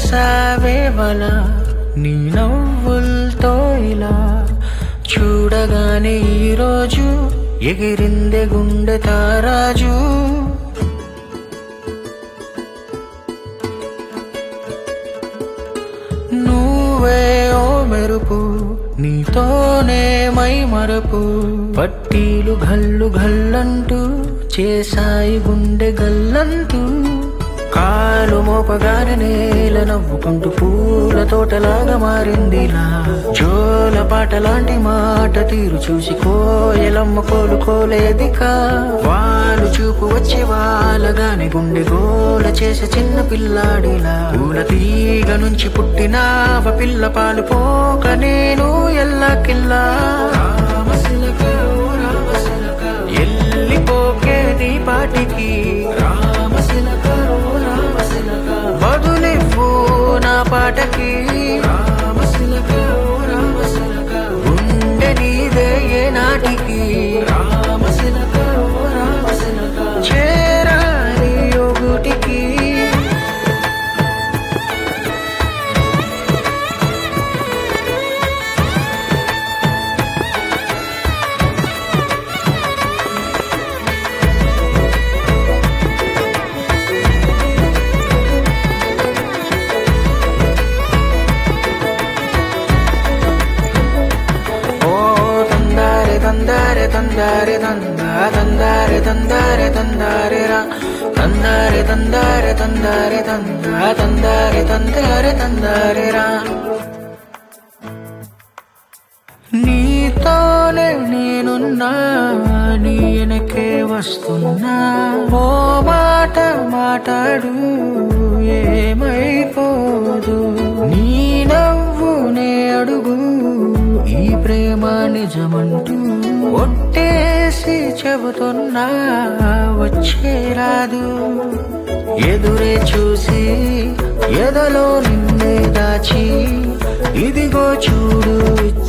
వేసావేవల నీ నవ్వులతో ఇలా చూడగానే ఈరోజు ఎగిరిందే గుండె తారాజు నువ్వే ఓ మెరుపు నీతోనే మై మరపు పట్టీలు గల్లు గల్లంటూ చేసాయి గుండె గల్లంటూ కాలు మోపగానే నేల నవ్వుకుంటూ పూల తోటలాగా మారిందిలా జోల పాట లాంటి మాట తీరు చూసి కోయలమ్మ కోలుకోలేదికా వాళ్ళు చూపు వచ్చి వాళ్ళగానే గుండె గోల చేసే చిన్న పిల్లాడిలా పూల తీగ నుంచి పుట్టినావ పిల్ల పాలు పోక నేను ఎల్లకిల్లా రామశిలక, ఓ రామశిలక, ఎల్లిపోకే నీ పాటికి రామశిలక, ఓ రామశిలక, బదులివ్వు నా పాటకి రామశిలక, ఓ రామశిలక, గుండె నీదే ఏ నాటికి రామశిలక, ఓ రామశిలక, చేరాలి ఒకటికి ఓ తందారే తందారే తందారే తందా తందారే తందారే తందారే రా తందారే తందారే తందారే తందా తందారే తందారే తందారే రా నీతోనే నేనున్నా నీ వెనకే వస్తున్నా ఓ మాట మాట్లాడు ఏమైపోదు నీ నవ్వునే అడుగు ఈ ప్రేమ నిజమంటూ ఒట్టేసి చెబుతున్నా వచ్చేరాదు ఎదురే చూసి ఎదలో నిన్నే దాచి ఇదిగో చూడు